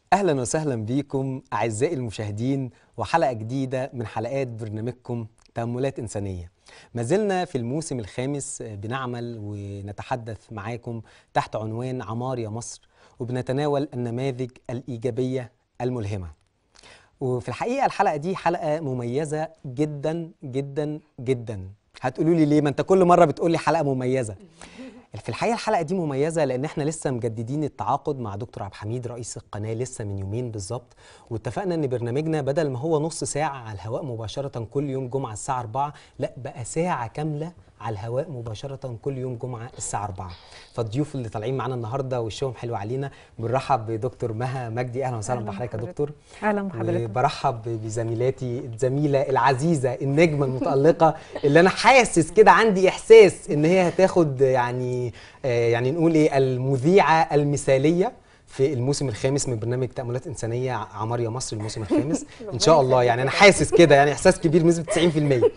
اهلا وسهلا بيكم اعزائي المشاهدين وحلقه جديده من حلقات برنامجكم تاملات انسانيه ما زلنا في الموسم الخامس بنعمل ونتحدث معاكم تحت عنوان عمار يا مصر وبنتناول النماذج الايجابيه الملهمه وفي الحقيقه الحلقه دي حلقه مميزه جدا جدا جدا هتقولوا لي ليه ما انت كل مره بتقول لي حلقه مميزه في الحقيقه الحلقه دي مميزه لان احنا لسه مجددين التعاقد مع دكتور عبد الحميد رئيس القناه لسه من يومين بالظبط واتفقنا ان برنامجنا بدل ما هو نص ساعه على الهواء مباشره كل يوم جمعه الساعه 4 لا بقى ساعه كامله على الهواء مباشره كل يوم جمعه الساعه 4 فالضيوف اللي طالعين معانا النهارده وشهم حلو علينا بنرحب بدكتور مها مجدي اهلا وسهلا أهلاً بحضرتك يا بحضرتك. دكتور اهلا بحضرتك وبرحب بزميلاتي الزميله العزيزه النجمه المتالقه اللي انا حاسس كده عندي احساس ان هي هتاخد يعني آه يعني نقول ايه المذيعه المثاليه في الموسم الخامس من برنامج تأملات إنسانية عمار يا مصر الموسم الخامس إن شاء الله يعني أنا حاسس كده يعني إحساس كبير بنسبة 90%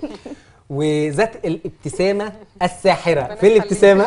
وذات الابتسامة الساحرة ربنا في الابتسامة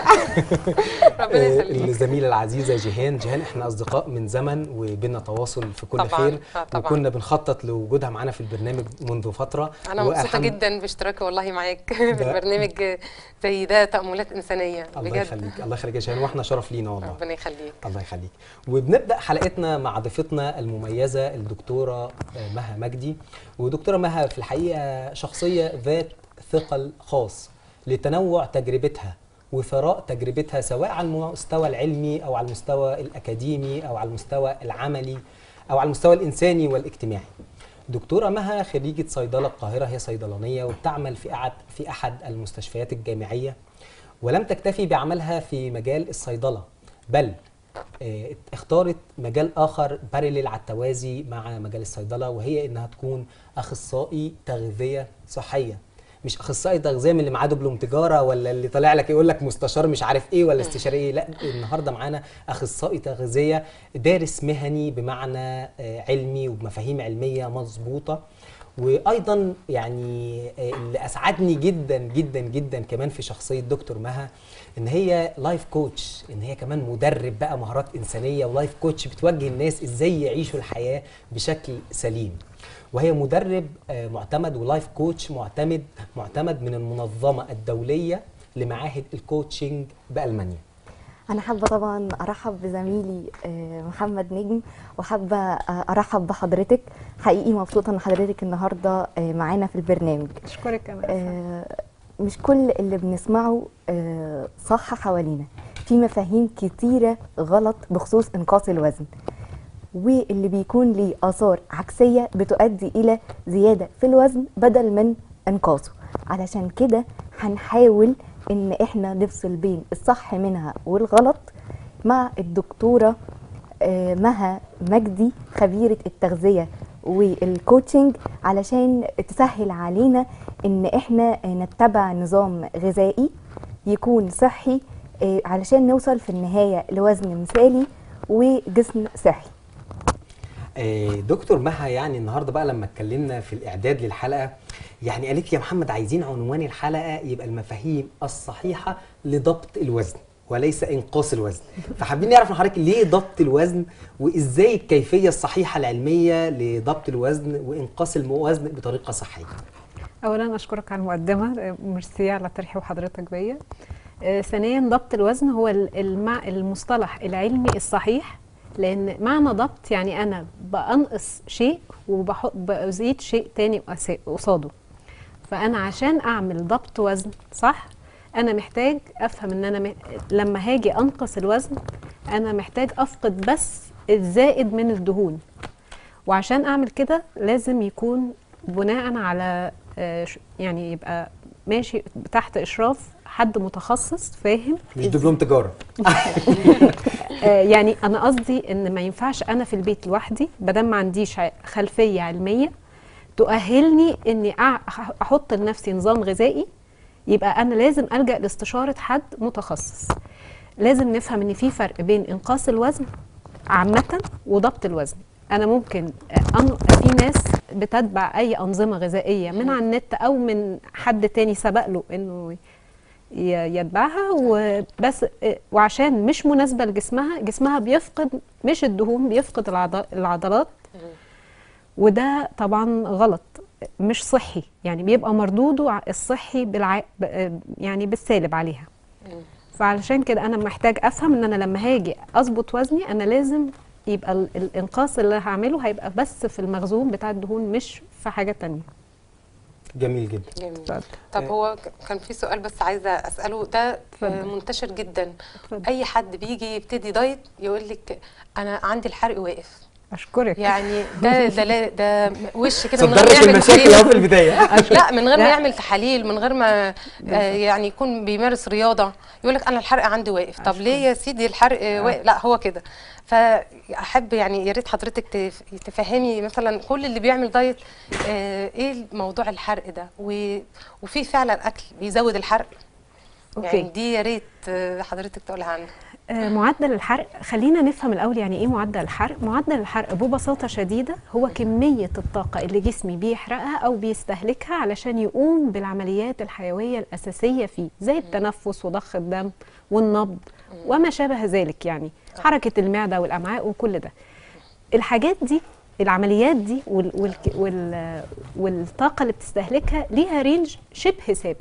ربنا آه، يخليك الزميلة العزيزة جيهان جيهان احنا أصدقاء من زمن وبينا تواصل في كل طبعاً، خير آه، طبعاً. وكنا بنخطط لوجودها معانا في البرنامج منذ فترة انا مبسوطه والحمد- جدا باشتراكي والله معاك في البرنامج زي ده تاملات انسانيه الله بجد يخليك الله يخليك يا جيهان واحنا شرف لينا والله ربنا يخليك الله يخليك وبنبدا حلقتنا مع ضيفتنا المميزه الدكتوره آه، مها مجدي ودكتوره مها في الحقيقه شخصيه ذات ثقل خاص لتنوع تجربتها وثراء تجربتها سواء على المستوى العلمي او على المستوى الاكاديمي او على المستوى العملي او على المستوى الانساني والاجتماعي دكتورة مها خريجة صيدلة القاهرة هي صيدلانية وبتعمل في أحد في أحد المستشفيات الجامعية ولم تكتفي بعملها في مجال الصيدلة بل آه، اختارت مجال آخر بارلل على التوازي مع مجال الصيدلة وهي إنها تكون أخصائي تغذية صحية مش اخصائي تغذيه من اللي معاه دبلوم تجاره ولا اللي طالع لك يقول لك مستشار مش عارف ايه ولا استشاري ايه لا النهارده معانا اخصائي تغذيه دارس مهني بمعنى آه، علمي وبمفاهيم علميه مظبوطه وايضا يعني آه، اللي اسعدني جدا جدا جدا كمان في شخصيه دكتور مها ان هي لايف كوتش ان هي كمان مدرب بقى مهارات انسانيه ولايف كوتش بتوجه الناس ازاي يعيشوا الحياه بشكل سليم وهي مدرب آه، معتمد ولايف كوتش معتمد معتمد من المنظمه الدوليه لمعاهد الكوتشنج بالمانيا أنا حابة طبعا أرحب بزميلي آه، محمد نجم وحابة آه، أرحب بحضرتك حقيقي مبسوطة إن حضرتك النهاردة آه، معانا في البرنامج اشكرك كمان آه، مش كل اللي بنسمعه آه، صح حوالينا في مفاهيم كتيرة غلط بخصوص إنقاص الوزن واللي بيكون ليه آثار عكسية بتؤدي إلى زيادة في الوزن بدل من إنقاصه علشان كده هنحاول إن إحنا نفصل بين الصح منها والغلط مع الدكتورة آه، مها مجدي خبيرة التغذية والكوتشنج علشان تسهل علينا ان احنا آه، نتبع نظام غذائي يكون صحي آه، علشان نوصل في النهاية لوزن مثالي وجسم صحي آه، دكتور مها يعني النهارده بقى لما اتكلمنا في الاعداد للحلقه يعني قالت لي يا محمد عايزين عنوان الحلقه يبقى المفاهيم الصحيحه لضبط الوزن وليس انقاص الوزن فحابين نعرف من حضرتك ليه ضبط الوزن وازاي الكيفيه الصحيحه العلميه لضبط الوزن وانقاص الوزن بطريقه صحيه اولا اشكرك على المقدمه آه، ميرسي على ترحيب حضرتك بيا آه، ثانيا ضبط الوزن هو ال- المع... المصطلح العلمي الصحيح لان معنى ضبط يعني انا بنقص شيء وبزيد شيء تاني قصا- قصاده فانا عشان اعمل ضبط وزن صح انا محتاج افهم ان انا م... لما هاجي انقص الوزن انا محتاج افقد بس الزائد من الدهون وعشان اعمل كده لازم يكون بناء على آه، ش- يعني يبقى ماشي تحت اشراف حد متخصص فاهم مش دبلوم تجاره آه، يعني انا قصدي ان ما ينفعش انا في البيت لوحدي بدل ما عنديش ع- خلفيه علميه تؤهلني اني أع- احط لنفسي نظام غذائي يبقى انا لازم الجا لاستشاره حد متخصص لازم نفهم ان في فرق بين انقاص الوزن عامه وضبط الوزن انا ممكن آه، أن- في ناس بتتبع اي انظمه غذائيه من على النت او من حد تاني سبق له انه ي- يتبعها وبس آه، وعشان مش مناسبه لجسمها جسمها بيفقد مش الدهون بيفقد العض- العضلات وده طبعا غلط مش صحي يعني بيبقى مردوده ع- الصحي بالع... ب- آه، يعني بالسالب عليها فعلشان كده انا محتاج افهم ان انا لما هاجي اظبط وزني انا لازم يبقى ال- الانقاص اللي هعمله هيبقى بس في المخزون بتاع الدهون مش في حاجه تانية جميل جدا جميل اتفضل. طب آه. هو ك- كان في سؤال بس عايزه اساله ده آه، اتفضل. منتشر جدا اتفضل. اي حد بيجي يبتدي دايت يقول لك انا عندي الحرق واقف اشكرك يعني ده ده لا- ده وش كده من غير ما صدرت يعمل المشاكل تحاليل. اهو في البدايه لا من غير ما لا. يعمل تحاليل من غير ما آه يعني يكون بيمارس رياضه يقول لك انا الحرق عندي واقف طب ليه يا سيدي الحرق آه. واقف لا هو كده فاحب يعني يا ريت حضرتك تف- تفهمي مثلا كل اللي بيعمل دايت آه ايه موضوع الحرق ده و- وفي فعلا اكل بيزود الحرق يعني اوكي دي يا ريت آه، حضرتك تقولها عنها آه، معدل الحرق خلينا نفهم الاول يعني ايه معدل الحرق معدل الحرق ببساطه شديده هو كميه الطاقه اللي جسمي بيحرقها او بيستهلكها علشان يقوم بالعمليات الحيويه الاساسيه فيه زي التنفس وضخ الدم والنبض وما شابه ذلك يعني حركه المعده والامعاء وكل ده الحاجات دي العمليات دي وال وال وال والطاقه اللي بتستهلكها ليها رينج شبه ثابت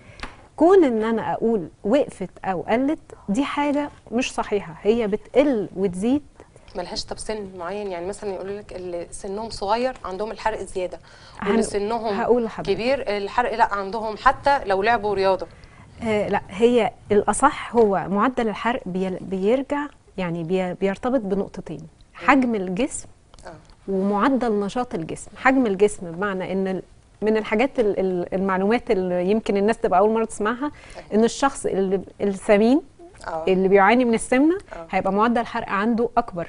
كون ان انا اقول وقفت او قلت دي حاجه مش صحيحه هي بتقل وتزيد ملهاش طب سن معين يعني مثلا يقولوا لك اللي سنهم صغير عندهم الحرق زياده هن- واللي سنهم هقول لحضرتك. كبير الحرق لا عندهم حتى لو لعبوا رياضه آه لا هي الاصح هو معدل الحرق بي بيرجع يعني بي بيرتبط بنقطتين حجم الجسم آه. ومعدل نشاط الجسم حجم الجسم بمعنى ان ال- من الحاجات ال- ال- المعلومات اللي يمكن الناس تبقى اول مره تسمعها ان الشخص اللي السمين اه اللي بيعاني من السمنه آه. هيبقى معدل الحرق عنده اكبر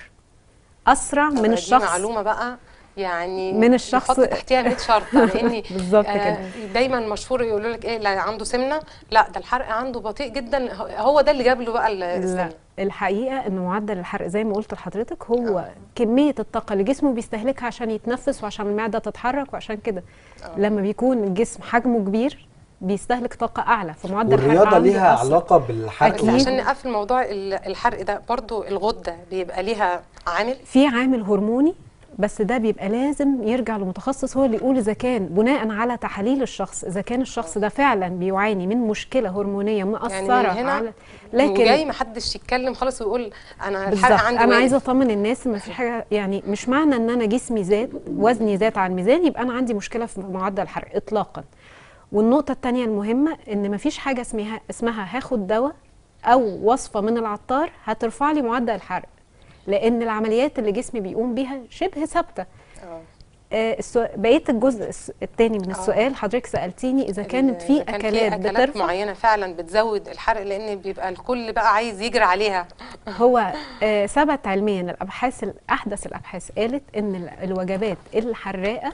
اسرع طب من دي الشخص معلومه بقى يعني من الشخص- يحط تحتيها 100 شرط لاني بالظبط آه، كده. دايما مشهور يقولوا لك ايه لا عنده سمنه لا ده الحرق عنده بطيء جدا هو- هو ده اللي جاب له بقى ال- لا السمنه الحقيقه ان معدل الحرق زي ما قلت لحضرتك هو كميه الطاقه اللي جسمه بيستهلكها عشان يتنفس وعشان المعده تتحرك وعشان كده لما بيكون الجسم حجمه كبير بيستهلك طاقه اعلى فمعدل الحرق والرياضه عنده ليها أسرع. علاقه بالحرق بس أكيد. عشان نقفل موضوع ال- الحرق ده برضو الغده بيبقى ليها عامل في عامل هرموني بس ده بيبقى لازم يرجع لمتخصص هو اللي يقول اذا كان بناء على تحاليل الشخص اذا كان الشخص ده فعلا بيعاني من مشكله هرمونيه مأثره يعني من هنا على وجاي محدش يتكلم خالص ويقول انا بالظبط الحرق عندي انا واقف. عايزه اطمن الناس ما في حاجه يعني مش معنى ان انا جسمي زاد وزني زاد عن الميزان يبقى انا عندي مشكله في معدل الحرق اطلاقا والنقطه الثانيه المهمه ان ما فيش حاجه اسمها اسمها هاخد دواء او وصفه من العطار هترفع لي معدل الحرق لان العمليات اللي جسمي بيقوم بيها شبه ثابته آه. آه، السو... بقيه الجزء الس- الثاني من آه. السؤال حضرتك سالتيني اذا كانت في إذا كان اكلات اكلات بترفع معينه فعلا بتزود الحرق لان بيبقى الكل بقى عايز يجري عليها هو آه، ثبت علميا الابحاث احدث الابحاث قالت ان ال- الوجبات الحراقه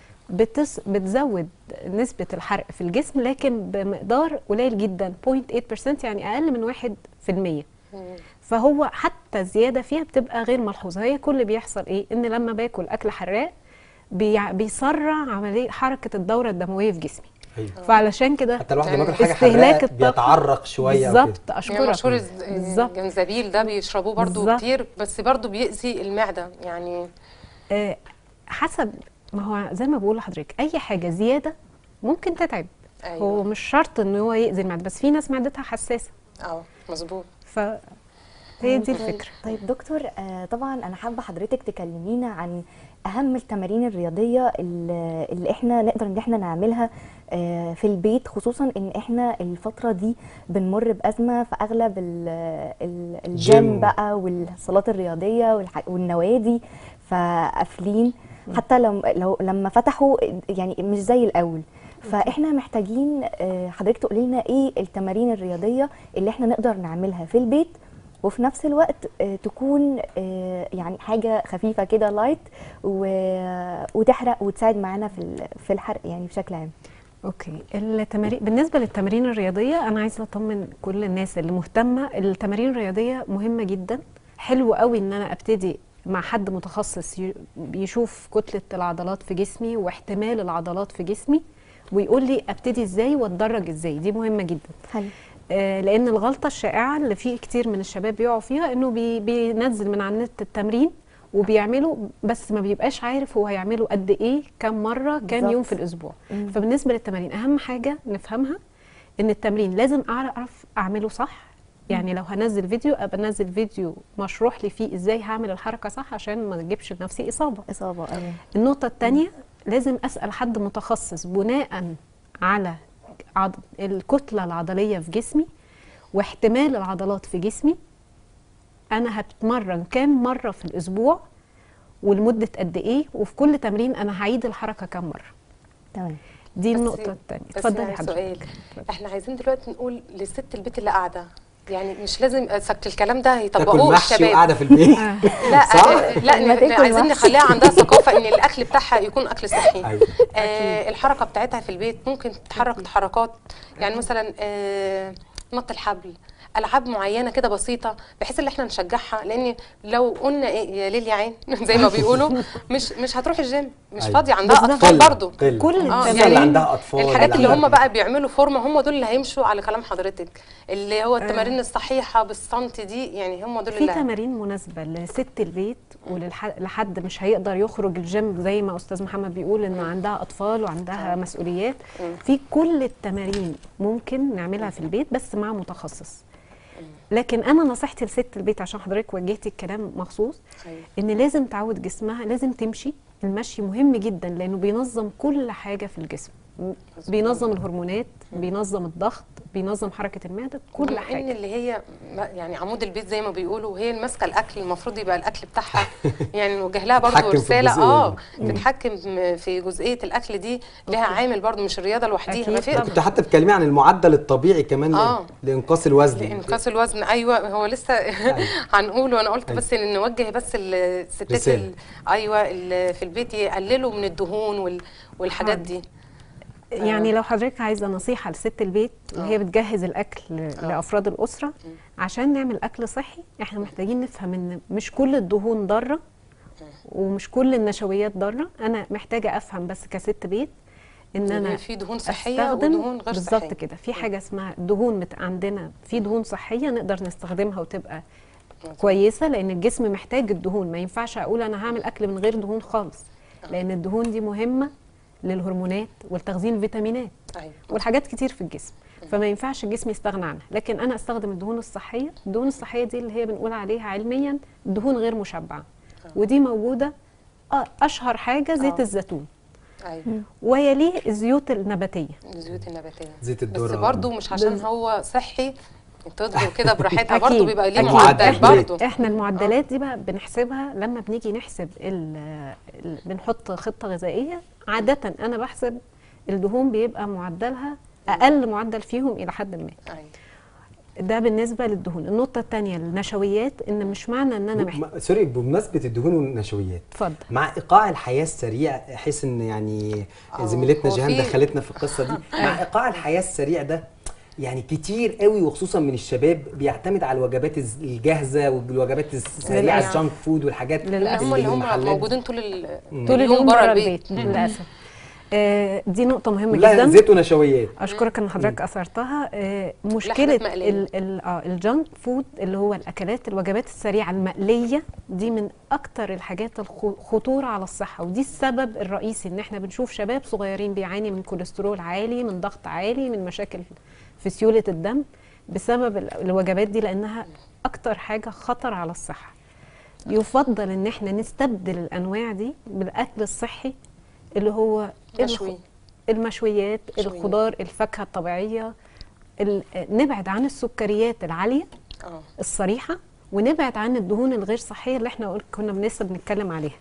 بتس بتزود نسبه الحرق في الجسم لكن بمقدار قليل جدا 0.8% يعني اقل من 1% فهو حتى الزياده فيها بتبقى غير ملحوظه هي كل اللي بيحصل ايه ان لما باكل اكل حراق بيع- بيسرع عمليه حركه الدوره الدمويه في جسمي أيوة. فعلشان كده حتى الواحد يعني لما ياكل حاجه استهلاك حراقه الطاقة بيتعرق شويه أو كده. بالظبط يعني اشكرك مشهور الز- بالظبط الجنزبيل ده بيشربوه برضو بالظبط. كتير بس برضو بيأذي المعده يعني آه، حسب ما هو زي ما بقول لحضرتك اي حاجه زياده ممكن تتعب أيوة. هو مش شرط ان هو يأذي المعده بس في ناس معدتها حساسه اه مظبوط ف هي دي الفكره طيب دكتور آه، طبعا انا حابه حضرتك تكلمينا عن اهم التمارين الرياضيه اللي اللي احنا نقدر ان احنا نعملها آه، في البيت خصوصا ان احنا الفتره دي بنمر بازمه في اغلب ال- ال- جيم. الجيم بقى والصالات الرياضيه والح- والنوادي فقافلين حتى لو لو لما فتحوا يعني مش زي الاول فاحنا محتاجين آه، حضرتك تقولي لنا ايه التمارين الرياضيه اللي احنا نقدر نعملها في البيت وفي نفس الوقت آه، تكون آه، يعني حاجه خفيفه كده لايت وتحرق وتساعد معانا في ال- في الحرق يعني بشكل عام اوكي التمارين بالنسبه للتمارين الرياضيه انا عايزه اطمن كل الناس اللي مهتمه التمارين الرياضيه مهمه جدا حلو قوي ان انا ابتدي مع حد متخصص ي- بيشوف كتله العضلات في جسمي واحتمال العضلات في جسمي ويقول لي ابتدي ازاي واتدرج ازاي دي مهمه جدا حلو آه، لان الغلطه الشائعه اللي في كتير من الشباب بيقعوا فيها انه بي بينزل من على النت التمرين وبيعمله بس ما بيبقاش عارف هو هيعمله قد ايه كم مره كام بالظبط. يوم في الاسبوع مم. فبالنسبه للتمارين اهم حاجه نفهمها ان التمرين لازم اعرف اعمله صح يعني لو هنزل فيديو ابقى انزل فيديو مشروح لي فيه ازاي هعمل الحركه صح عشان ما اجيبش لنفسي اصابه اصابه ايوه النقطة الثانية لازم أسأل حد متخصص بناء على عض... الكتلة العضلية في جسمي واحتمال العضلات في جسمي أنا هتمرن كام مرة في الأسبوع ولمدة قد إيه وفي كل تمرين أنا هعيد الحركة كام مرة تمام دي بس- النقطة الثانية بس اتفضلي يعني حضرتك سؤال احنا عايزين دلوقتي نقول للست البيت اللي قاعده يعني مش لازم سكت الكلام ده تاكل يطبقوه محشي الشباب وقاعده في البيت آه. لا صح؟ آه، لا لما ن- تاكل عايزين محشي. نخليها عندها ثقافه ان الاكل بتاعها يكون اكل صحي ايوه آه الحركه بتاعتها في البيت ممكن تتحرك حركات يعني مثلا آه نط الحبل العاب معينه كده بسيطه بحيث ان احنا نشجعها لان لو قلنا ايه يا ليل يا عين زي ما بيقولوا مش مش هتروح الجيم مش أيوة. فاضيه عندها بالظبط. اطفال برضه قل. كل آه، الناس التمارين اللي عندها اطفال الحاجات اللي عندها- هم بقى بيعملوا فورمه هم دول اللي هيمشوا على كلام حضرتك اللي هو التمارين الصحيحه بالسنتي دي يعني هم دول في اللي تمارين مناسبة لست البيت ولحد مش هيقدر يخرج الجيم زي ما أستاذ محمد بيقول إن عندها أطفال وعندها مسؤوليات في كل التمارين ممكن نعملها في البيت بس مع متخصص لكن أنا نصيحتي لست البيت عشان حضرتك وجهتي الكلام مخصوص أيوة. إن لازم تعود جسمها لازم تمشي المشي مهم جدا لأنه بينظم كل حاجة في الجسم بينظم الهرمونات بينظم الضغط بينظم حركة المعدة كل بما ان حاجة اللي هي ما- يعني عمود البيت زي ما بيقولوا وهي اللي ماسكه الاكل المفروض يبقى الاكل بتاعها يعني نوجه لها برضه تتحكم في رساله الجزئية اه دي. تتحكم في جزئيه الاكل دي لها عامل برضه مش الرياضه لوحديها أكيد ما في طبعاً. كنت حتى بتكلمي عن المعدل الطبيعي كمان آه. لانقاص الوزن لانقاص الوزن ايوه هو لسه هنقول وانا قلت بس ان نوجه بس الستات رسالة. ال- ايوه اللي في البيت يقللوا من الدهون وال- والحاجات دي يعني لو حضرتك عايزه نصيحه لست البيت وهي آه. بتجهز الاكل ل- لافراد الاسره عشان نعمل اكل صحي احنا محتاجين نفهم ان مش كل الدهون ضاره ومش كل النشويات ضاره انا محتاجه افهم بس كست بيت ان انا في دهون صحيه استخدم ودهون غير بالظبط صحيه كده في حاجه اسمها دهون مت... عندنا في دهون صحيه نقدر نستخدمها وتبقى كويسه لان الجسم محتاج الدهون ما ينفعش اقول انا هعمل اكل من غير دهون خالص لان الدهون دي مهمه للهرمونات والتخزين الفيتامينات ايوه والحاجات كتير في الجسم فما ينفعش الجسم يستغنى عنها لكن انا استخدم الدهون الصحيه الدهون الصحيه دي اللي هي بنقول عليها علميا دهون غير مشبعه ودي موجوده آه، اشهر حاجه زيت آه. الزيتون ايوه ويليه الزيوت النباتيه الزيوت النباتيه زيت بس الذره برضو مش عشان بال- هو صحي تطبخ كده براحتها أكيد. برضو بيبقى ليه أكيد. معدل معدل. برضو احنا المعدلات دي بقى بنحسبها لما بنيجي نحسب ال ال بنحط خطه غذائيه عاده انا بحسب الدهون بيبقى معدلها اقل معدل فيهم الى حد ما ايوه ده بالنسبه للدهون النقطه الثانيه النشويات ان مش معنى ان انا محتاج م- سوري بمناسبه الدهون والنشويات اتفضل مع ايقاع الحياه السريع احس ان يعني آه، زميلتنا هو جيهان في- دخلتنا في القصه دي مع ايقاع الحياه السريع ده يعني كتير قوي وخصوصا من الشباب بيعتمد على الوجبات الز- الجاهزه والوجبات السريعه للأسف. الجانك فود والحاجات للأسف. هم اللي هم المحلات. موجودين طول ال- طول اليوم بره البيت للاسف آه دي نقطه مهمه كلها جدا زيت ونشويات اشكرك ان حضرتك اثرتها آه، مشكله مقلية. ال- ال- اه الجانك فود اللي هو الاكلات الوجبات السريعه المقليه دي من اكتر الحاجات الخطوره على الصحه ودي السبب الرئيسي ان احنا بنشوف شباب صغيرين بيعاني من كوليسترول عالي من ضغط عالي من مشاكل في سيوله الدم بسبب ال- الوجبات دي لانها اكتر حاجه خطر على الصحه يفضل ان احنا نستبدل الانواع دي بالاكل الصحي اللي هو الخ- مشوي المشويات مشويات. الخضار الفاكهه الطبيعيه ال- نبعد عن السكريات العاليه اه الصريحه ونبعد عن الدهون الغير صحيه اللي احنا قل- كنا لسه بنتكلم عليها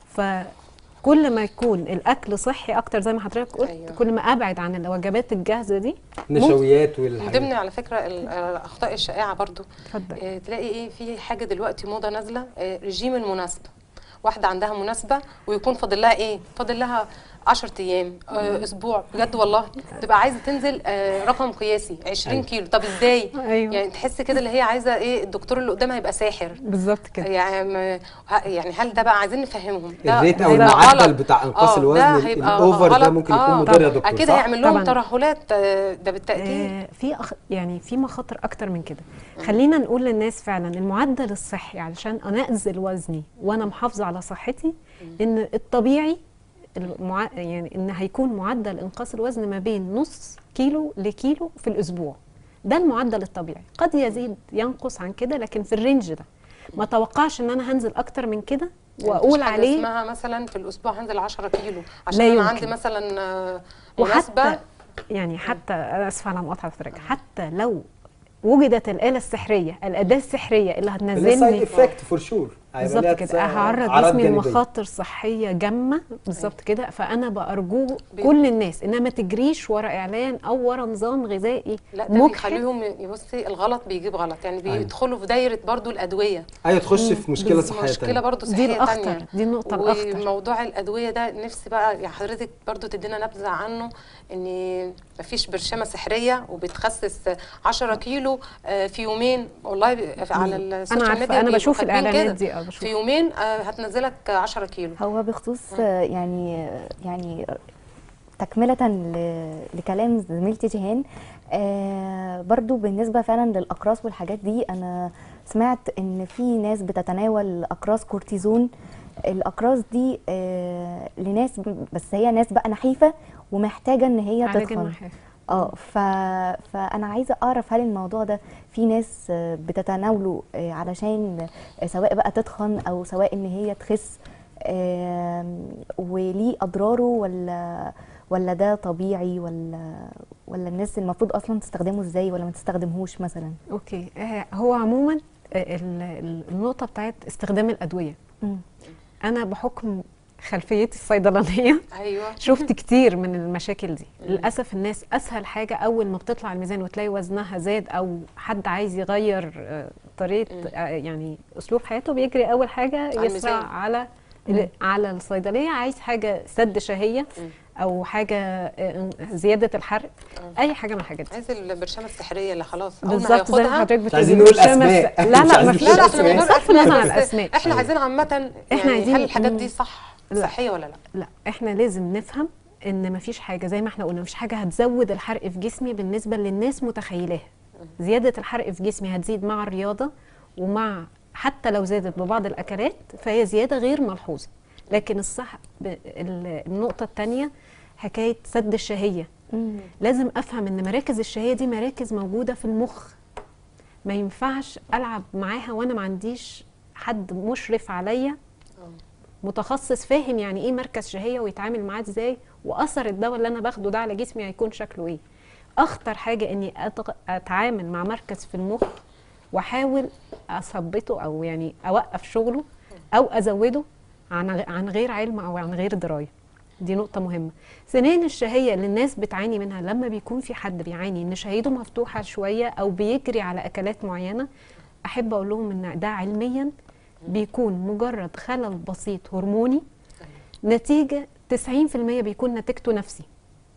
فكل ما يكون الاكل صحي اكتر زي ما حضرتك قلت أيوة. كل ما ابعد عن الوجبات الجاهزه دي نشويات من ضمن والحاجات على فكره ال- الاخطاء الشائعه برضو اتفضل آه، تلاقي ايه في حاجه دلوقتي موضه نازله آه، رجيم المناسبه واحده عندها مناسبه ويكون فاضل لها ايه فاضل لها 10 ايام آه، اسبوع بجد والله تبقى عايزه تنزل آه، رقم قياسي 20 أيوة. كيلو طب ازاي أيوة. يعني تحس كده اللي هي عايزه ايه الدكتور اللي قدامها يبقى ساحر بالظبط كده يعني م- ه- يعني هل ده بقى عايزين نفهمهم ده الريت او هيبقى المعدل غلط. بتاع انقاص آه، الوزن ده ال- هيبقى الاوفر ده غلط. ممكن يكون آه، مضر يا طبعاً. دكتور اكيد صح؟ هيعمل لهم طبعاً. ترهلات آه، ده بالتاكيد آه، في أخ... يعني في مخاطر اكتر من كده خلينا نقول للناس فعلا المعدل الصحي علشان انا انزل وزني وانا محافظه على صحتي ان الطبيعي المع... يعني ان هيكون معدل انقاص الوزن ما بين نص كيلو لكيلو في الاسبوع ده المعدل الطبيعي قد يزيد ينقص عن كده لكن في الرينج ده ما توقعش ان انا هنزل اكتر من كده يعني واقول مفيش حاجة عليه اسمها مثلا في الاسبوع هنزل 10 كيلو عشان لا انا يمكن. عندي مثلا آه، مناسبه وحتى يعني حتى انا اسفه على مقاطعه حضرتك حتى لو وجدت الاله السحريه الاداه السحريه اللي سايد هتنزلني افكت فور شور بالظبط كده هعرض جسمي لمخاطر صحيه جامه بالظبط كده فانا بارجوه بي- كل الناس انها ما تجريش ورا اعلان او ورا نظام غذائي لا ده مجحف بيخليهم يبصي الغلط بيجيب غلط يعني أيوة. بيدخلوا في دايره برضو الادويه ايوه تخش في مشكله بس صحيه مشكله تانية. برضو دي صحيه الاخطر تانية دي النقطه الاخطر وموضوع الادويه ده نفسي بقى يعني حضرتك برضو تدينا نبذه عنه ان مفيش برشامه سحريه وبتخسس 10 كيلو آه، في يومين والله ب- على السوشيال عارفة، ميديا أنا بيبقوا بشوف كاتبين الإعلانات كده. دي، آه، بشوف. في يومين آه، هتنزلك 10 كيلو هو بخصوص آه، يعني يعني تكملة ل- لكلام زميلتي جيهان آه برضو بالنسبة فعلا للأقراص والحاجات دي أنا سمعت إن في ناس بتتناول أقراص كورتيزون الأقراص دي آه لناس ب- بس هي ناس بقى نحيفة ومحتاجة إن هي علاج تتخن النحاف اه ف... فانا عايزه اعرف هل الموضوع ده في ناس آه، بتتناوله آه، علشان آه، سواء بقى تتخن او سواء ان هي تخس آم، وليه اضراره ولا ولا ده طبيعي ولا ولا الناس المفروض اصلا تستخدمه ازاي ولا ما تستخدمهوش مثلا اوكي آه، هو عموما آه، ال- ال- النقطه بتاعت استخدام الادويه مم. انا بحكم خلفيتي الصيدلانيه ايوه شفت كتير من المشاكل دي للاسف الناس اسهل حاجه اول ما بتطلع الميزان وتلاقي وزنها زاد او حد عايز يغير آه، طريقه آه، يعني اسلوب حياته بيجري اول حاجه يسرع الميزان. على ال- على الصيدليه عايز حاجه سد شهيه او حاجه آه، زياده الحرق اي حاجه من الحاجات دي عايز البرشامه السحريه اللي خلاص اول ما بالظبط زي ما هياخدها حضرتك بتقولي عايزين نقول برشامة أسماء. الس- لا مش لا عايزين ما فيش لا لا أسماء. احنا من غير صفنا اسماء مع بس الاسماء احنا أيوة. عايزين عامه يعني عايزين- هل الحاجات مم. دي صح لا. صحيه ولا لا لا احنا لازم نفهم ان مفيش حاجه زي ما احنا قلنا مفيش حاجه هتزود الحرق في جسمي بالنسبه للناس متخيلاها زياده الحرق في جسمي هتزيد مع الرياضه ومع حتى لو زادت ببعض الاكلات فهي زياده غير ملحوظه لكن الصح ب- ال- النقطه الثانيه حكايه سد الشهيه مم. لازم افهم ان مراكز الشهيه دي مراكز موجوده في المخ ما ينفعش العب معاها وانا ما عنديش حد مشرف عليا متخصص فاهم يعني ايه مركز شهيه ويتعامل معاه ازاي واثر الدواء اللي انا باخده ده على جسمي هيكون شكله ايه اخطر حاجه اني أتغ- اتعامل مع مركز في المخ واحاول اثبته او يعني اوقف شغله او ازوده عن غ- عن غير علم او عن غير درايه دي نقطة مهمة. ثانيا الشهية اللي الناس بتعاني منها لما بيكون في حد بيعاني ان شهيته مفتوحة شوية او بيجري على اكلات معينة احب اقول لهم ان ده علميا بيكون مجرد خلل بسيط هرموني نتيجة 90% بيكون نتيجته نفسي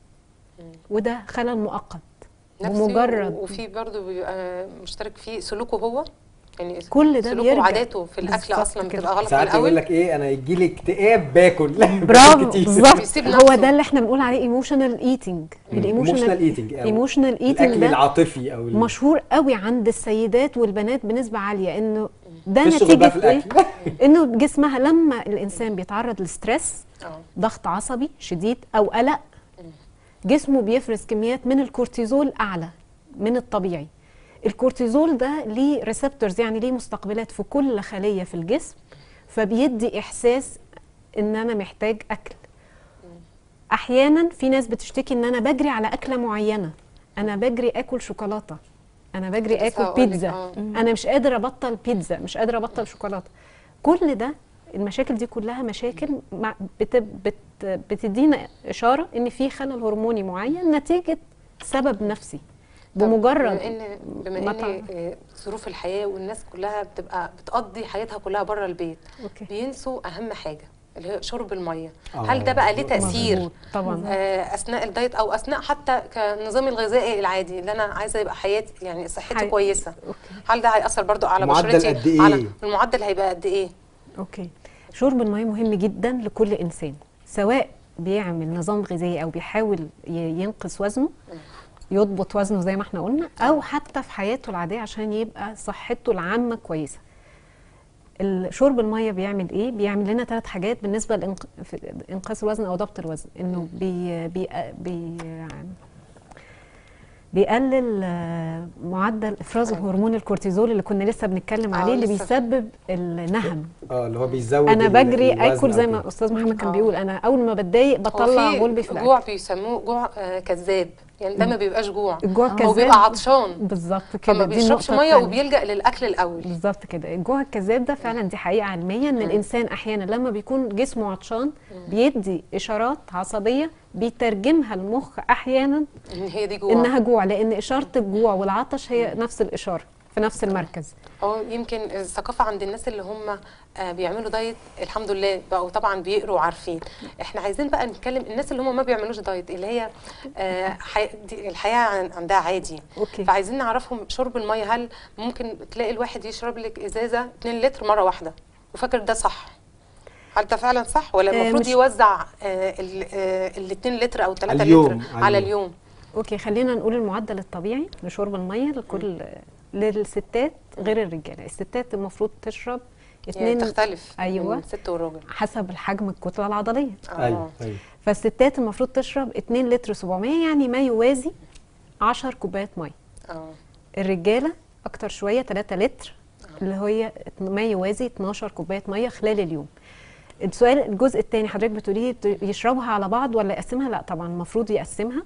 وده خلل مؤقت نفسي بمجرد و- وفي برضه بيبقى مشترك فيه سلوكه هو يعني كل ده سلوكه بيرجع. وعاداته في الاكل بالظبط اصلا كده. بتبقى غلط في ساعات يقول الاول لك ايه انا يجي لي اكتئاب باكل برافو كتير. بالظبط بيسيب هو نفسه. ده اللي احنا بنقول عليه ايموشنال ايتنج ايموشنال ايتنج ايموشنال ايتنج الاكل ده العاطفي او ال- مشهور قوي عند السيدات والبنات بنسبه عاليه انه ده في الشغل بقى في نتيجه ايه الاكل انه جسمها لما الانسان بيتعرض لستريس اه ضغط عصبي شديد او قلق جسمه بيفرز كميات من الكورتيزول اعلى من الطبيعي الكورتيزول ده ليه ريسبتورز يعني ليه مستقبلات في كل خليه في الجسم فبيدي احساس ان انا محتاج اكل احيانا في ناس بتشتكي ان انا بجري على اكله معينه انا بجري اكل شوكولاته انا بجري لسه اكل هقولك، بيتزا آه. انا مش قادره ابطل بيتزا مش قادره ابطل شوكولاته كل ده المشاكل دي كلها مشاكل مع بت بت بتدينا اشاره ان في خلل هرموني معين نتيجه سبب نفسي طب بمجرد بما ان بما ما ان تع- آه، ظروف الحياه والناس كلها بتبقى بتقضي حياتها كلها بره البيت اوكي بينسوا اهم حاجه اللي هي شرب الميه آه. هل ده بقى ليه تاثير مظبوط، طبعا آه، اثناء الدايت او اثناء حتى كنظامي الغذائي العادي اللي انا عايزه يبقى حياتي يعني صحتي حي- كويسه اوكي هل ده هياثر برضو على معدل بشرتي قد إيه؟ على المعدل هيبقى قد ايه اوكي شرب الميه مهم جدا لكل انسان سواء بيعمل نظام غذائي او بيحاول ي- ينقص وزنه يضبط وزنه زي ما احنا قلنا او حتى في حياته العاديه عشان يبقى صحته العامه كويسه ال- شرب الميه بيعمل ايه بيعمل لنا ثلاث حاجات بالنسبه لانقاص الوزن او ضبط الوزن انه بي بي بي بيقلل آه، معدل افراز هرمون الكورتيزول اللي كنا لسه بنتكلم آه، عليه اللي لسه. بيسبب النهم اه اللي هو بيزود انا ال- بجري الوزن اكل زي أو ما كده. استاذ محمد كان آه. بيقول انا اول ما بتضايق هو بطلع في غلبي في الاكل جوع بيسموه جوع آه، كذاب يعني ده ما بيبقاش جوع الجوع هو كذاب بيبقى عطشان بالظبط كده فما دي بيشربش النقطة ميه التانية. وبيلجا للاكل الاول بالظبط كده الجوع الكذاب ده فعلا دي حقيقه علميه ان الانسان احيانا لما بيكون جسمه عطشان بيدي اشارات عصبيه بيترجمها المخ احيانا ان هي دي جوع انها جوع لان اشاره الجوع والعطش هي نفس الاشاره في نفس المركز هو يمكن الثقافه عند الناس اللي هم آه، بيعملوا دايت الحمد لله بقوا طبعا بيقروا وعارفين احنا عايزين بقى نتكلم الناس اللي هم ما بيعملوش دايت اللي هي آه، حي... دي الحياه عن- عندها عادي اوكي فعايزين نعرفهم شرب الميه هل ممكن تلاقي الواحد يشرب لك ازازه 2 لتر مره واحده وفاكر ده صح هل ده فعلا صح ولا آه، المفروض مش- يوزع ال 2 لتر او 3 اليوم، لتر على على اليوم. اليوم اوكي خلينا نقول المعدل الطبيعي لشرب الميه لكل للستات غير الرجاله الستات المفروض تشرب يعني اتنين تختلف أيوة. من ست والراجل حسب الحجم الكتله العضليه ايوه ايوه فالستات المفروض تشرب 2 لتر 700 يعني ما يوازي 10 كوبايات ميه اه الرجاله اكتر شويه 3 لتر اللي هي ما يوازي 12 كوبايه ميه خلال اليوم السؤال الجزء الثاني حضرتك بتقولي ت- يشربها على بعض ولا يقسمها لا طبعا المفروض يقسمها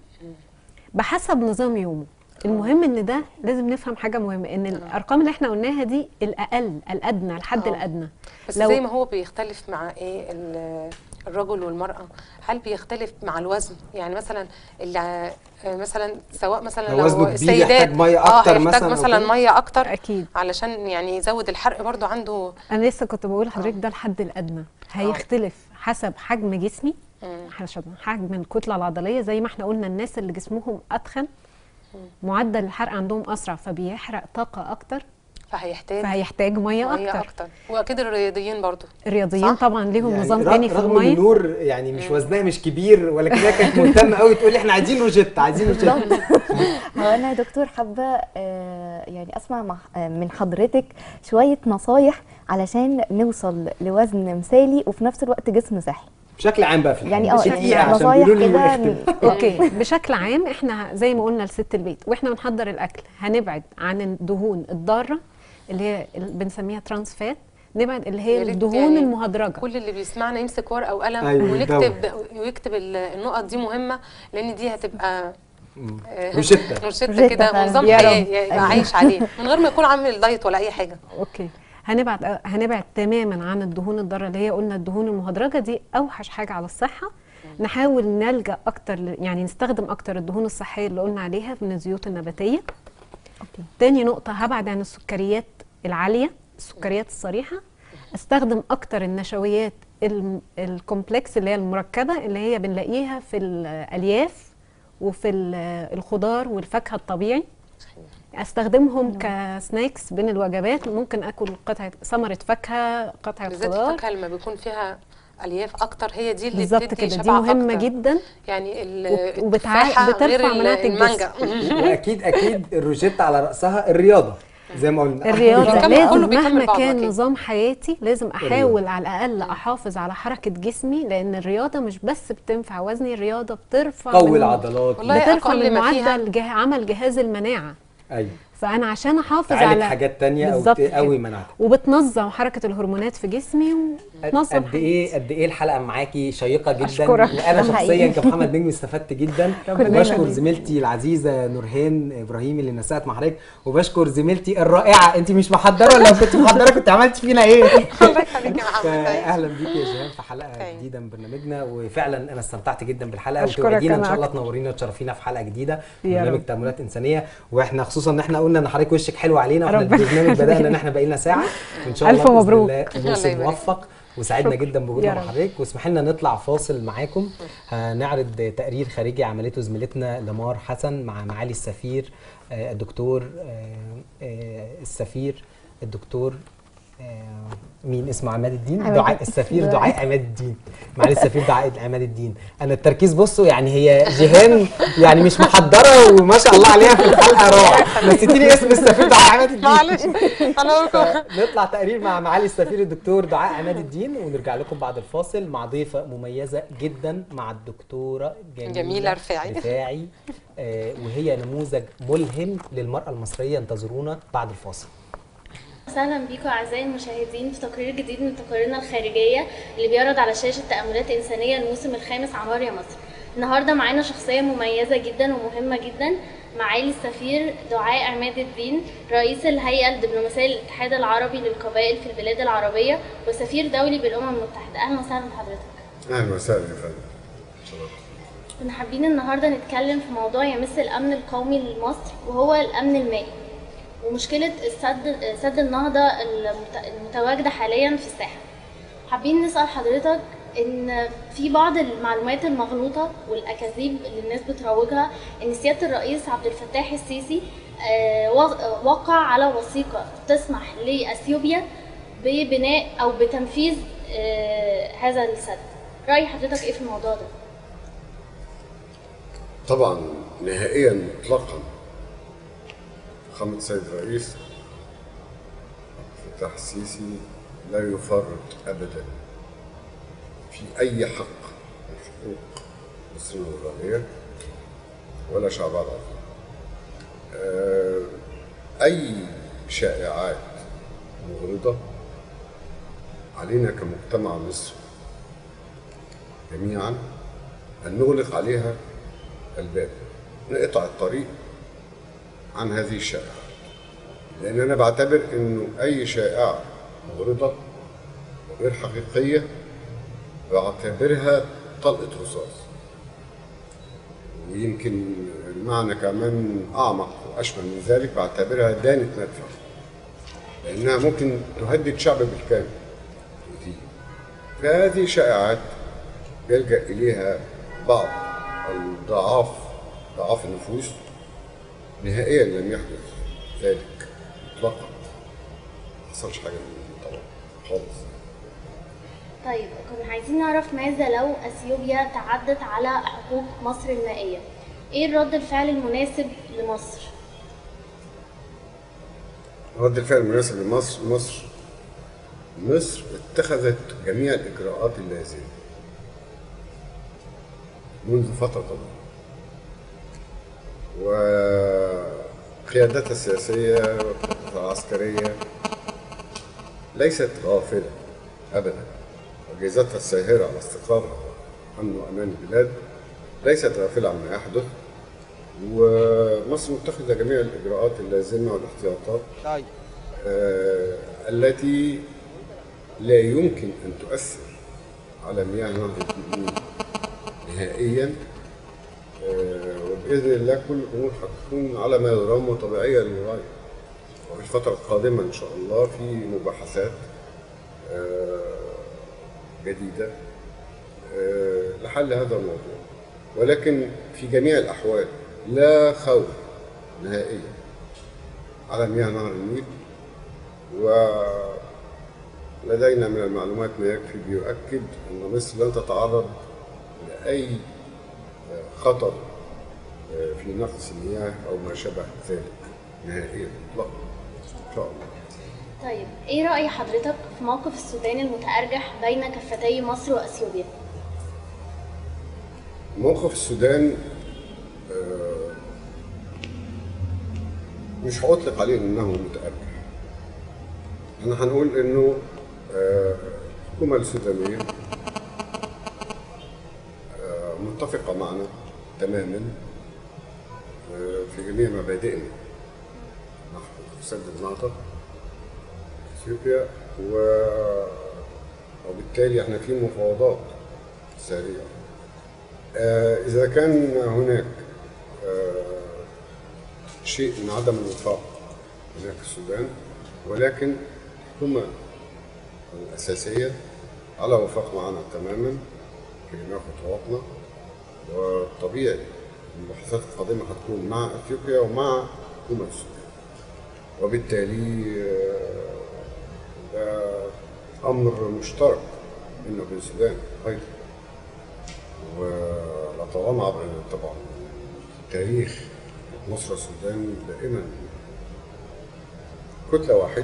بحسب نظام يومه المهم ان ده لازم نفهم حاجه مهمه ان الارقام اللي احنا قلناها دي الاقل الادنى الحد آه. الادنى بس لو- زي ما هو بيختلف مع ايه ال- الرجل والمرأة هل بيختلف مع الوزن يعني مثلا اللي مثلا سواء مثلا لو لو وزنه كبير السيدات يحتاج مية اه أكتر هيحتاج مثلاً أو مثلا كده؟ ميه اكتر اكيد علشان يعني يزود الحرق برضو عنده انا لسه كنت بقول لحضرتك ده الحد الادنى هيختلف حسب حجم جسمي مم. حسب حجم الكتله العضليه زي ما احنا قلنا الناس اللي جسمهم اتخن معدل الحرق عندهم اسرع فبيحرق طاقه اكتر فهيحتاج فهيحتاج ميه ميه اكتر اكتر واكيد الرياضيين برضو الرياضيين صح؟ طبعا ليهم يعني نظام رغ- تاني في رغم ان الميه نور يعني مش وزنها مش كبير ولكنها كانت مهتمه قوي تقول لي احنا عايزين روجيتا عايزين روجيتا هو انا يا دكتور حابه آه، يعني اسمع مع- آه، من حضرتك شويه نصايح علشان نوصل لوزن مثالي وفي نفس الوقت جسم صحي بشكل عام بقى في الحياة. يعني اه مش يعني دقيقة عشان نصايح بيقولوا لي كده ونختم. اوكي بشكل عام احنا زي ما قلنا لست البيت واحنا بنحضر الاكل هنبعد عن الدهون الضاره اللي هي ال- بنسميها ترانس فات نبعد اللي يا هي ريت الدهون يعني المهدرجه كل اللي بيسمعنا يمسك ورقه وقلم أيوة، ونكتب ويكتب ال- النقط دي مهمه لان دي هتبقى مم. آه، روجيتا. روجيتا روجيتا كده فعلا. ونظام يا حياه رب. يبقى عايش عليه من غير ما يكون عامل دايت ولا اي حاجه اوكي هنبعد هنبعد تماما عن الدهون الضاره اللي هي قلنا الدهون المهدرجه دي اوحش حاجه على الصحه نحاول نلجا اكتر ل- يعني نستخدم اكتر الدهون الصحيه اللي قلنا عليها من الزيوت النباتيه اوكي تاني نقطة هبعد عن السكريات العالية السكريات الصريحة استخدم اكتر النشويات الم- الكومبلكس اللي هي المركبة اللي هي بنلاقيها في الالياف وفي ال- الخضار والفاكهة الطبيعي استخدمهم كسناكس بين الوجبات ممكن اكل قطعة ثمرة فاكهة قطعة بالذات خضار الفاكهه لما بيكون فيها الياف اكتر هي دي اللي بالظبط بتدي كده دي شبع مهمة أكتر. جدا يعني ال- وبت- وبتع- التفاحة بترفع غير ال- مناعة المانجا واكيد اكيد الروجيتا على راسها الرياضه زي ما قلنا الرياضة بيكمل- لازم كله بيكمل مهما بعضه كان أكيد. نظام حياتي لازم الرياضة. احاول على الاقل احافظ على حركة جسمي لان الرياضة مش بس بتنفع وزني الرياضة بترفع قوي من- العضلات والله بترفع أقل من ما فيها- معدل جه... عمل جهاز المناعة ايوه فانا عشان احافظ تعالج على حاجات تانية او بالظبط كده. تقوي مناعتك وبتنظم حركة الهرمونات في جسمي وتنظم قد ايه قد ايه الحلقه معاكي شيقه جدا أشكرك. وانا ده شخصيا حقيقي. كمحمد نجم استفدت جدا ربنا وبشكر يخليك. زميلتي العزيزه نورهان ابراهيم اللي نسقت مع حضرتك وبشكر زميلتي الرائعه انت مش محضره ولا كنت محضره كنت عملت فينا ايه الله يخليك يا محمد اهلا بيكي يا جيهان في حلقه طيب. جديده من برنامجنا وفعلا انا استمتعت جدا بالحلقه أشكرك وتوعدينا ان أنا شاء الله أكتر. تنورينا وتشرفينا في حلقه جديده يا برنامج رب. تاملات انسانيه واحنا خصوصا ان احنا قلنا ان حضرتك وشك حلو علينا واحنا ربنا البرنامج بدانا ان يخليك. احنا بقينا ساعه وان شاء ألف الله بإذن مبروك. الله الله موسم يبارك. موفق وسعدنا شكرا. جدا بوجودنا يا مع رب. حضرتك واسمح لنا نطلع فاصل معاكم هنعرض تقرير خارجي عملته زميلتنا لمار حسن مع معالي السفير آه، الدكتور آه، آه، السفير الدكتور آه، مين اسمه عماد الدين عماد دعاء الدين. السفير دعاء. دعاء عماد الدين معالي السفير دعاء عماد الدين انا التركيز بصوا يعني هي جيهان يعني مش محضره وما شاء الله عليها في الحلقه روعه نسيتيني اسم السفير دعاء عماد الدين معلش انا بقول نطلع تقرير مع معالي السفير الدكتور دعاء عماد الدين ونرجع لكم بعد الفاصل مع ضيفه مميزه جدا مع الدكتوره جميله, جميلة رفاعي. رفاعي آه وهي نموذج ملهم للمراه المصريه انتظرونا بعد الفاصل اهلا بيكم اعزائي المشاهدين في تقرير جديد من تقاريرنا الخارجيه اللي بيعرض على شاشه تاملات انسانيه الموسم الخامس عمار يا مصر النهارده معانا شخصيه مميزه جدا ومهمه جدا معالي السفير دعاء عماد الدين رئيس الهيئه الدبلوماسيه للاتحاد العربي للقبائل في البلاد العربيه وسفير دولي بالامم المتحده اهلا وسهلا بحضرتك اهلا وسهلا يا فندم كنا حابين النهارده نتكلم في موضوع يمس الامن القومي لمصر وهو الامن المائي ومشكله السد سد النهضه المت- المتواجده حاليا في الساحل حابين نسال حضرتك ان في بعض المعلومات المغلوطه والاكاذيب اللي الناس بتروجها ان سياده الرئيس عبد الفتاح السيسي آه، و- وقع على وثيقه تسمح لاثيوبيا ببناء او بتنفيذ آه، هذا السد راي حضرتك ايه في الموضوع ده طبعا نهائيا مطلقا فخامة السيد الرئيس عبد الفتاح السيسي لا يفرط ابدا في اي حق من حقوق مصر الوطنيه ولا شعبها العظيم آه، اي شائعات مغرضه علينا كمجتمع مصري جميعا ان نغلق عليها الباب نقطع الطريق عن هذه الشائعة لأن أنا بعتبر إنه أي شائعة مغرضة وغير حقيقية بعتبرها طلقة رصاص ويمكن المعنى كمان أعمق وأشمل من ذلك بعتبرها دانة مدفع لأنها ممكن تهدد شعب بالكامل ودي فهذه شائعات يلجأ إليها بعض الضعاف ضعاف النفوس نهائيا لم يحدث ذلك مطلقا ما حصلش حاجه من دي طبعا خالص طيب كنا عايزين نعرف ماذا لو اثيوبيا تعدت على حقوق مصر المائيه ايه رد الفعل المناسب لمصر رد الفعل المناسب لمصر مصر مصر اتخذت جميع الاجراءات اللازمه منذ فتره طويله وقيادتها السياسيه وقيادتها العسكريه ليست غافله ابدا اجهزتها الساهره على استقرار امن وامان البلاد ليست غافله عما يحدث ومصر متخذه جميع الاجراءات اللازمه والاحتياطات آه، التي لا يمكن ان تؤثر على مياه نهر النيل نهائيا آه، وباذن الله كل الامور هتكون على ما يرام وطبيعيه للغايه وفي الفتره القادمه ان شاء الله في مباحثات آه، جديده آه، لحل هذا الموضوع ولكن في جميع الاحوال لا خوف نهائيا على مياه نهر النيل ولدينا من المعلومات ما يكفي بيؤكد أن مصر لن تتعرض لأي خطر في نقص المياه أو ما شابه ذلك نهائيا إطلاقا إن شاء الله طيب ايه راي حضرتك في موقف السودان المتارجح بين كفتي مصر واثيوبيا موقف السودان آه، مش هأطلق عليه انه متأرجح احنا هنقول انه آه، الحكومة السودانية آه، متفقة معنا تماما آه، في جميع مبادئنا نحو سد النهضة اثيوبيا و وبالتالي احنا في مفاوضات سريعه آه، إذا كان هناك آه، شيء من عدم الوفاق هناك في السودان ولكن الحكومة الأساسية على وفاق معنا تماما في جميع خطواتنا وطبيعي المباحثات القادمة هتكون مع أثيوبيا ومع حكومة السودان وبالتالي آه، ده أمر مشترك بيننا وبين السودان أيضا ولطالما عبر طبعا تاريخ مصر والسودان دائما كتلة واحدة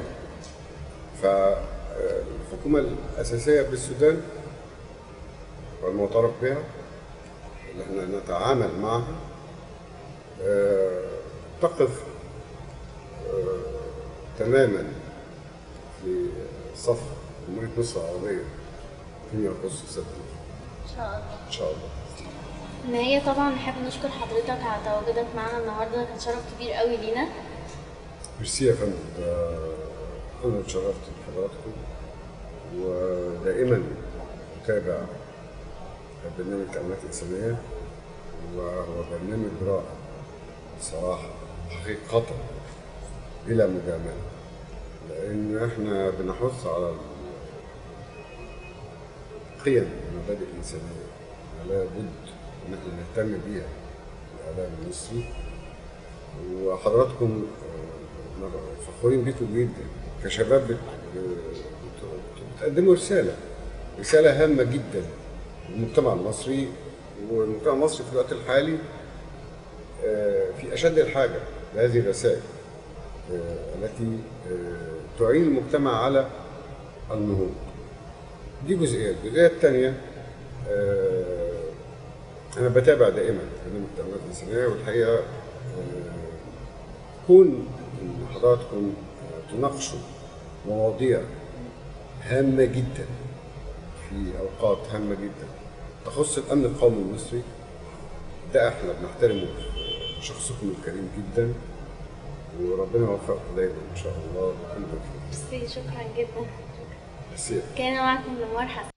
فالحكومة الأساسية بالسودان والمعترف بها اللي احنا نتعامل معها آه، تقف آه، تماما في صف جمهورية مصر العربية فيما يخص السد ان شاء الله إن شاء الله في النهاية طبعا نحب نشكر حضرتك على تواجدك معنا النهارده كان شرف كبير قوي لينا ميرسي يا فندم ده أنا اتشرفت بحضراتكم ودائما أتابع برنامج تأملات إنسانية وهو برنامج رائع بصراحة حقيقة بلا مجاملة لأن إحنا بنحث على القيم والمبادئ الإنسانية لا بد إن إحنا نهتم بيها في الإعلام المصري وحضراتكم آه، فخورين بيكم جدا كشباب بت- بت- بتقدموا رسالة رسالة هامة جدا للمجتمع المصري والمجتمع المصري في الوقت الحالي آه، في أشد الحاجة لهذه الرسائل آه، التي آه، تعين المجتمع على النهوض دي جزئية الجزئية الثانية آه، أنا بتابع دائما برنامج التأملات الإنسانية والحقيقة آه، كون إن حضراتكم آه، تناقشوا مواضيع هامة جدا في أوقات هامة جدا تخص الأمن القومي المصري ده احنا بنحترمه في شخصكم الكريم جدا وربنا يوفقكم دايما ان شاء الله وكل توفيق ميرسي شكرا جدا بس كان معكم نمار حسن